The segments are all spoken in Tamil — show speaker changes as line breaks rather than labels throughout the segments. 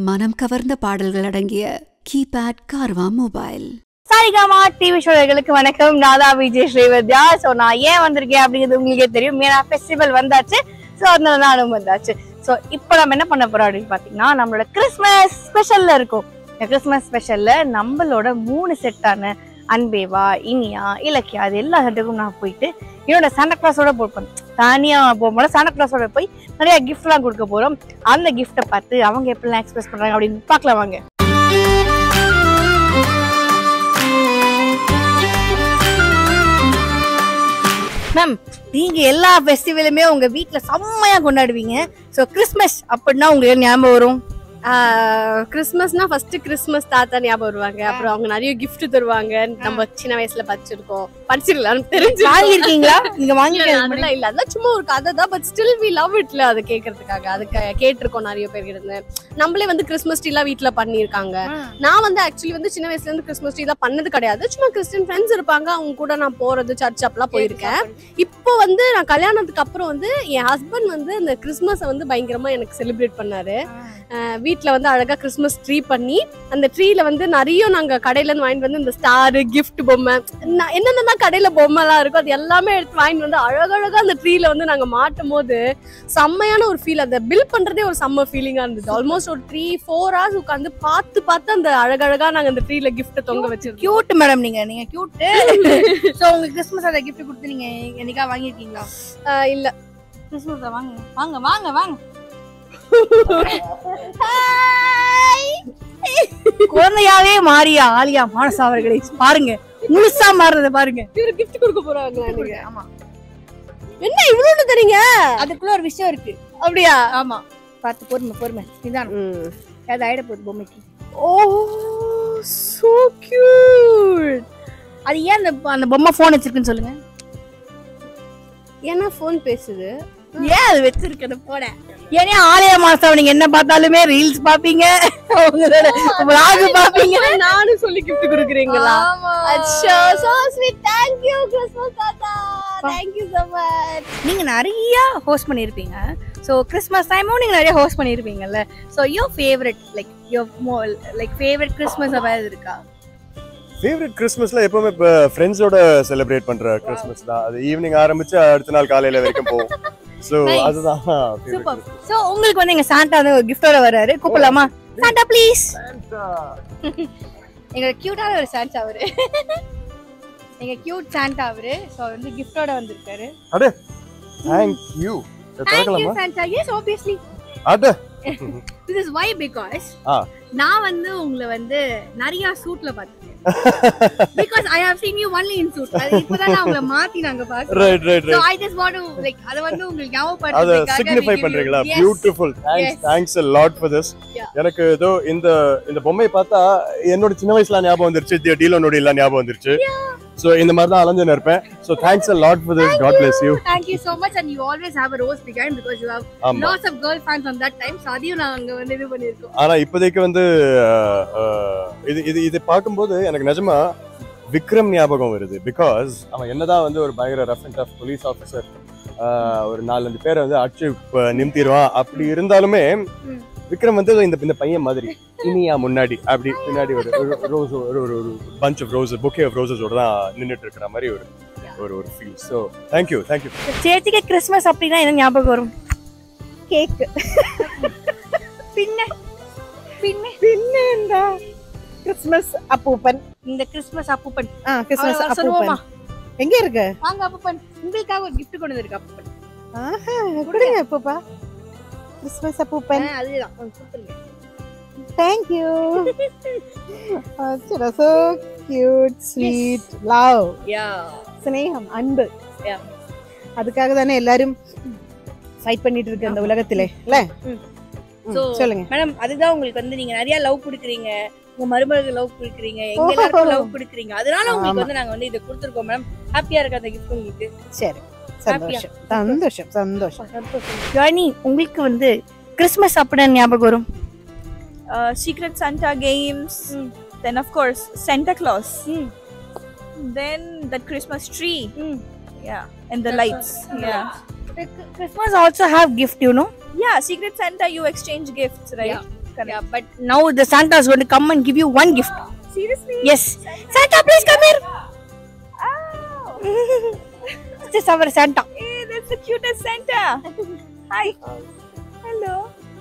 மனம் கவர்ந்த பாடல்கள் அடங்கிய keypad Carvaan mobile
Saregama TV ஷோர்களுக்கு வணக்கம் நாதா விஜய் ஸ்ரீவத்யா ஸோ நான் ஏன் வந்திருக்கேன் அப்படிங்கிறது உங்களுக்கே தெரியும் ஏன்னா ஃபெஸ்டிவல் வந்தாச்சு ஸோ அதனால நானும் வந்தாச்சு ஸோ இப்போ நம்ம என்ன பண்ண போறோம் அப்படின்னு பார்த்தீங்கன்னா நம்மளோட கிறிஸ்மஸ் ஸ்பெஷல்ல இருக்கும் இந்த கிறிஸ்மஸ் ஸ்பெஷல்ல நம்மளோட மூணு செட்டான அன்பேவா இனியா இலக்கியா அது எல்லா செட்டுக்கும் நான் போயிட்டு என்னோட சாண்டா கிளாஸோட போட்பேன் தனியா போகும்போது சாண்டா கிளாஸோட போய் நிறைய கிஃப்ட்லாம் கொடுக்க போறோம் அந்த கிஃப்ட்டை பார்த்து அவங்க எப்படிலாம் எக்ஸ்பிரஸ் பண்றாங்க அப்படின்னு பார்க்கலாம் வாங்க மேம் நீங்க எல்லா ஃபெஸ்டிவலுமே உங்க வீட்ல செம்மையா கொண்டாடுவீங்க சோ கிறிஸ்மஸ் அப்படின்னா உங்களுக்கு ஞாபகம் வரும்
கிறிஸ்மஸ்னா ஃபர்ஸ்ட் கிறிஸ்மஸ் தாத்தா ஞாபகம் வருவாங்க அப்புறம் அவங்க நிறைய gift தருவாங்க நம்ம சின்ன வயசுல படிச்சிருக்கோம் படிச்சிருக்கலாம் தெரிஞ்சு
வாங்கியிருக்கீங்களா நீங்க
இல்ல,
வாங்கிருக்கீங்க
அதெல்லாம் இல்ல அதெல்லாம் சும்மா ஒரு கதை தான் பட் ஸ்டில் வி லவ் இட்ல அதை கேட்கறதுக்காக அது கே- கேட்டிருக்கோம் நிறைய பேர் இருந்து நம்மளே வந்து கிறிஸ்மஸ் ட்ரீலாம் வீட்ல பண்ணிருக்காங்க நான் வந்து ஆக்சுவலி வந்து சின்ன வயசுல இருந்து கிறிஸ்மஸ் ட்ரீலாம் பண்ணது கிடையாது சும்மா கிறிஸ்டியன் ஃப்ரெண்ட்ஸ் இருப்பாங்க அவங்க கூட நான் போறது சர்ச் அப்பெல்லாம் போயிருக்கேன் இப்போ வந்து நான் கல்யாணத்துக்கு அப்புறம் வந்து என் ஹஸ்பண்ட் வந்து இந்த கிறிஸ்மஸை வந்து பயங்கரமா எனக்கு செலிப்ரேட் பண்ணாரு அஹ் வீட்ல வந்து அழகா கிறிஸ்மஸ் ட்ரீ பண்ணி அந்த ட்ரீல வந்து நிறைய நாங்க கடையில இருந்து வாங்கிட்டு வந்து இந்த ஸ்டார் gift பொம்மை ந- என்னென்ன கடையில பொம்மைலாம் இருக்கோ அது எல்லாமே எடுத்து வாங்கிட்டு வந்து அழகழகா அந்த ட்ரீல வந்து நாங்க மாட்டும் போது செம்மையான ஒரு ஃபீல் அந்த பில் பண்றதே ஒரு செம்ம ஃபீலிங்கா இருந்தது ஆல்மோஸ்ட் ஒரு த்ரீ ஃபோர் ஹவர்ஸ் உட்காந்து பார்த்து பார்த்து அந்த அழகழகா நாங்க அந்த ட்ரீல gift தொங்க வச்சிருக்கோம்
கியூட் மேடம் நீங்க நீங்க கியூட் சோ உங்க கிறிஸ்மஸ் அந்த கிஃப்ட் கொடுத்து நீங்க என்னைக்கா வாங்கியிருக்கீங்களா
அஹ் இல்ல
கிறிஸ்மஸ் வாங்க வாங்க வாங்க வாங்க குழந்தையாவே மாறியா ஆலியா மானசா அவர்களை பாருங்க முழுசா மாறுறத பாருங்க
இவரு gift கொடுக்க போறாங்களா எனக்கு
ஆமா
என்ன இவ்வளவு தரீங்க
அதுக்குள்ள ஒரு விஷயம் இருக்கு
அப்படியா
ஆமா பார்த்து பொறுமை பொறுமை நிதானம் ஏதாவது ஆயிட போகுது பொம்மைக்கு
ஓ சோ கியூட்
அது ஏன் அந்த அந்த பொம்மை போன் வச்சிருக்குன்னு சொல்லுங்க
ஏன்னா ஃபோன் பேசுது
ஏன் அது வச்சிருக்கு அந்த போன ஏன்னா ஆலய மாசம் நீங்க என்ன பார்த்தாலுமே ரீல்ஸ் பாப்பீங்க உங்களோட vlog பாப்பீங்க
நானும் சொல்லி gift கொடுக்குறீங்களா அச்சோ so sweet thank you Christmas தாத்தா தேங்க் யூ so much
நீங்க நிறைய ஹோஸ்ட் பண்ணிருப்பீங்க ஸோ கிறிஸ்மஸ் டைமும் நீங்க நிறைய ஹோஸ்ட் பண்ணிருப்பீங்கல்ல so your favourite like your like favourite Christmas அதாவது இருக்கா
ஃபேவரட் கிறிஸ்மஸ்ல எப்பவுமே இப்போ ஃப்ரெண்ட்ஸோட செலிப்ரேட் பண்ற கிறிஸ்மஸ் தான் அது ஈவினிங் ஆரம்பிச்சு அடுத்த நாள் காலையில வரைக்கும் போகும் ஸோ
Nice.
அதுதான் favorite
சூப்பர் ஸோ உங்களுக்கு வந்து எங்க சாண்டா வந்து ஒரு கிஃப்டோட வராரு கூப்பிடலாமா சாண்டா ப்ளீஸ் எங்க கியூட்டான ஒரு சாண்டா அவரு எங்க கியூட் சாண்டா அவரு ஸோ வந்து கிஃப்டோட வந்திருக்காரு
தேங்க் யூ
தேங்க் யூ
திறக்கலாமா
சாண்டா எஸ் ஆப்வியஸ்லி
அட
this is why because
ah.
நான் வந்து உங்களை வந்து நிறைய சூட்ல பார்த்திருக்கேன் because I have seen you only in suit அது இப்பதான் நான் உங்களை மாத்தி நாங்க பாக்குறோம்
right right
so
right
I just want to like அத வந்து உங்களுக்கு
அத
ஞாபகப்படுத்துறதுக்காக
சிக்னிஃபை பண்றீங்களா beautiful thanks thanks a lot for this
Yeah.
எனக்கு ஏதோ இந்த இந்த பொம்மையை பார்த்தா என்னோட சின்ன வயசுல ஞாபகம் வந்துருச்சு டீலோ நோடி எல்லாம் ஞாபகம் வந்துருச்சு சோ இந்த மாதிரி தான் அலைஞ்சு இருப்பேன் so thanks a lot for this god bless you
Thank you so much and you always have a rose behind because you have
ஆமா
lots of girl fans on that time so அதையும் நாங்க வந்து இது பண்ணிருக்கோம்
ஆனா இப்போதைக்கு வந்து அஹ், அஹ், இது இது இது பார்க்கும்போது எனக்கு நிஜமா விக்ரம் ஞாபகம் வருது பிகாஸ் அவன் என்னதான் வந்து ஒரு பயங்கர rough and tough police officer ஒரு நாலஞ்சு பேரை வந்து அடிச்சு ப- நிமித்திடுவான் அப்படி இருந்தாலுமே விக்ரம் வந்து இந்த இந்த பையன் மாதிரி இனியா முன்னாடி அப்படி பின்னாடி ஒரு ரோஸ் ஒரு ஒரு ஒரு bunch of rose bouquet of ரோசஸோட தான் நின்றுட்டு இருக்கிற மாதிரி ஒரு ஒரு ஒரு ஃபீல் ஸோ தேங்க்யூ தேங்க்யூ
சேச்சிக்கு கிறிஸ்மஸ் அப்படின்னா என்ன ஞாபகம் வரும் கேக் பின்ன பின்ன
பின்ன கிறிஸ்மஸ் அப்பூப்பன்
இந்த கிறிஸ்மஸ் அப்பூப்பன்
ஆ கிறிஸ்மஸ்
அவ்வளவு சொல்லுவோமா
அப்பூப்பன் எங்க இருக்கு
வாங்க அப்பூப்பன் உங்களுக்காக ஒரு gift கொண்டு வந்திருக்கு அப்பூப்பன்
ஆஹா கொடுங்க அப்பூப்பா கிறிஸ்மஸ் அப்பூப்பன்
ஆ, அதுதான் உங்க கொடுத்துருங்க
thank you so cute sweet love
yeah
ஸ்னேகம் அன்பு
Yeah.
அதுக்காக தானே எல்லாரும் ஃபைட் பண்ணிட்டு இருக்கு அந்த உலகத்திலே இல்ல
ம்.
ம்,
So,
சொல்லுங்க
மேடம் அதுதான் உங்களுக்கு வந்து நீங்க நிறைய லவ் கொடுக்குறீங்க உங்க மருமகளுக்கு லவ் கொடுக்குறீங்க எங்க எல்லாருக்கும் லவ் கொடுக்குறீங்க அதனால உங்களுக்கு
ஆமா.
வந்து நாங்க வந்து இதை கொடுத்துருக்கோம் மேடம் ஹாப்பியா இருக்கு அந்த கிஃப்ட் உங்களுக்கு
சரி சந்தோஷம் சந்தோஷம் சந்தோஷம்
ஜானி உங்களுக்கு வந்து கிறிஸ்மஸ் அப்படின்னு ஞாபகம் வரும்
uh, Secret Santa games,
Mm.
then of course Santa Claus,
Mm.
then the Christmas tree,
Mm.
yeah, and the
That's
lights,
all.
yeah.
Christmas also have gift you know
Yeah, Secret Santa, you exchange gifts, right? correct.
Yeah, but now the Santa is going to come and give you one gift.
Seriously?
Yes. Santa, please come here.
Oh.
This is our Santa.
Hey, that's the cutest Santa. Hi. Hello.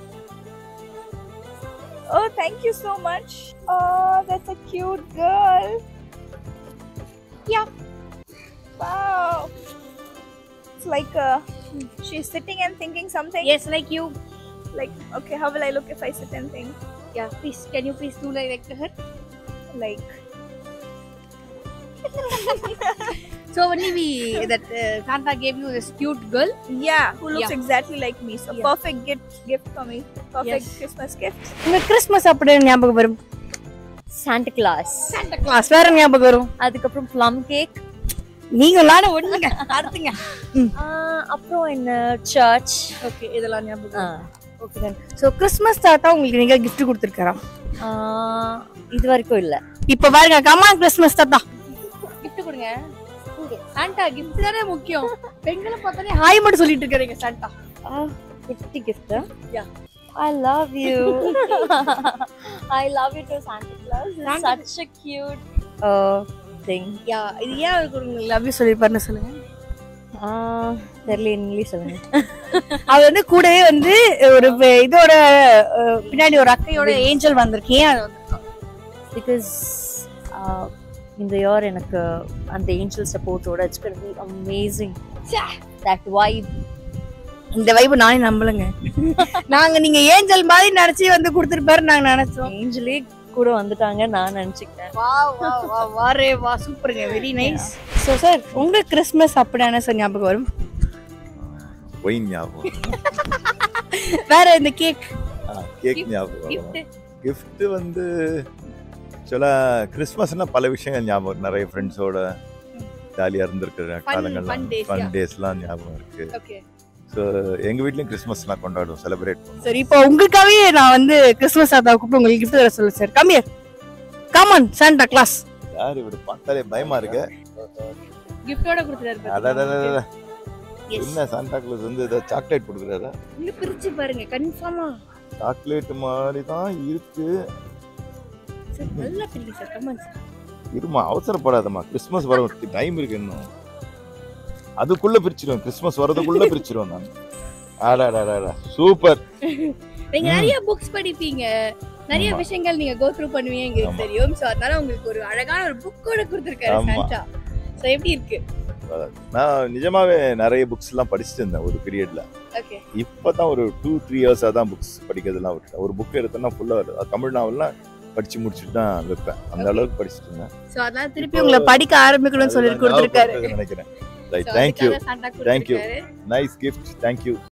Oh, thank you so much. Oh, that's a cute girl.
Yeah.
Wow. It's like uh, she's sitting and thinking something.
Yes, like you.
Like, okay, how will I look if I sit and think?
Yeah, please, can you please do like, like to her?
Like,
So only we that uh, Santa gave you this cute girl.
yeah, who looks
Yeah.
exactly like me. So
Yeah.
perfect gift, gift for me. Perfect
Yes.
Christmas gift.
உங்க கிறிஸ்மஸ் அப்படின்னு ஞாபகம் வரும்
சாண்டா கிளாஸ்
சாண்டா கிளாஸ் வேற ஞாபகம் வரும்
அதுக்கப்புறம் ப்ளம் கேக்
நீங்களான ஒண்ணுங்க அடுத்துங்க
அப்புறம் என்ன சர்ச்
ஓகே இதெல்லாம் ஞாபகம் ஓகே then ஸோ கிறிஸ்மஸ் தாத்தா உங்களுக்கு நீங்க gift கொடுத்துருக்காரா
இது வரைக்கும் இல்ல
இப்ப பாருங்க கமா கிறிஸ்மஸ் தாத்தா gift கொடுங்க சாண்டா gift தானே முக்கியம் பெண்களை பார்த்தாலே ஹாய் மட்டும் சொல்லிட்டு இருக்காருங்க Santa
gift gift
Yeah.
I love you I love you too Santa Claus
Santa-
such a cute thing
yeah இது ஏன் அவருக்கு உங்களுக்கு லவ் யூ சொல்லிருப்பாருன்னு சொல்லுங்க
தெரியல இங்கிலீஷ் சொல்லுங்க
அவர் வந்து கூடவே வந்து ஒரு வே- இதோட அஹ், பின்னாடி ஒரு அக்கையோட ஏஞ்சல் வந்திருக்கு ஏன் அது வந்திருக்கும்
பிகாஸ் இந்த இயர் எனக்கு அந்த ஏஞ்சல் சப்போர்ட்டோட it's gonna be amazing that vibe
இந்த வைப்பு நானே நம்பலங்க நாங்க நீங்க ஏஞ்சல் மாதிரி நினைச்சு வந்து கொடுத்துருப்பாரு நாங்க நினைச்சோம்
ஏஞ்சலே கூட வந்துட்டாங்க நான் நினைச்சுக்கிட்டேன்
வா வா வா வாரே வா சூப்பருங்க வெரி நைஸ் ஸோ சார் உங்க கிறிஸ்மஸ் அப்படியான சார் ஞாபகம் வரும்
ஒயின் ஞாபகம்
வேற இந்த கேக்
கேக்
Gift-
ஞாபகம்
gift.
கிஃப்ட் வந்து ஆக்சுவலாக கிறிஸ்மஸ்னா பல விஷயங்கள் ஞாபகம் இருக்கு. நிறைய ஃப்ரெண்ட்ஸோட ஜாலியாக இருந்திருக்கிற
fun
காலங்கள்லாம்
days,
ஃபன்
yeah.
டேஸ்லாம் ஞாபகம் இருக்கு
ஓகே
ஸோ எங்கள் வீட்லேயும் கிறிஸ்மஸ்லாம் கொண்டாடுவோம் செலிப்ரேட் பண்ணுவோம்
சரி இப்போ உங்களுக்காகவே நான் வந்து கிறிஸ்மஸ் தாத்தா கூப்பிட்டு உங்களுக்கு gift தர சொல்ல சார் கம்மியர் கமான் சாண்டா கிளாஸ்
யார் இவர் பார்த்தாலே பயமா இருக்கு
கிஃப்டோட கொடுத்துறாரு
அடடடடட. என்ன சாண்டா கிளாஸ் வந்து ஏதாவது சாக்லேட் கொடுக்குறாரா
இங்க பிரிச்சு பாருங்க கன்ஃபார்மா
சாக்லேட் மாதிரி தான் இருக்கு
சார் நல்லா பிரிங்க சார் கமான் சார்
இருமா அவசரப்படாதம்மா கிறிஸ்மஸ் வர டைம் இருக்கு இன்னும் அதுக்குள்ள பிரிச்சிருவேன் கிறிஸ்மஸ் வரதுக்குள்ள பிரிச்சிருவேன் நான் ஆடாடாடா சூப்பர்
நீங்க
ம்.
நிறைய புக்ஸ் படிப்பீங்க நிறைய
ஆமா.
விஷயங்கள் நீங்க கோ த்ரூ பண்ணுவீங்க எங்களுக்கு
ஆமா.
தெரியும் சோ அதனால உங்களுக்கு ஒரு அழகான ஒரு புக்கோட கொடுத்துருக்காரு
ஆமா.
சாண்டா சோ எப்படி இருக்கு
நான் நிஜமாவே நிறைய புக்ஸ் எல்லாம் படிச்சுட்டு இருந்தேன் ஒரு பீரியட்ல
ஓகே
இப்பதான் ஒரு டூ த்ரீ இயர்ஸாக தான் புக்ஸ் படிக்கிறதுலாம் விட்டேன் ஒரு புக் எடுத்தேன்னா ஃபுல்லாக தமிழ் நாவல்லாம் படிச்சு முடிச்சுட்டு தான் வைப்பேன் அந்த
Okay.
அளவுக்கு படிச்சுட்டு இருந்தேன்
சோ அதனால திருப்பி உங்களை படிக்க ஆரம்பிக்கணும்னு சொல்லி
அதுதான்
கொடுத்துருக்காரு
ஞாபகப்படுத்துறதுன்னு நினைக்கிறேன் ரைட்
So
தேங்க்யூ
அதுக்காக சாண்டா
Thank you.
கொடுத்திருக்காரு.
Nice gift thank you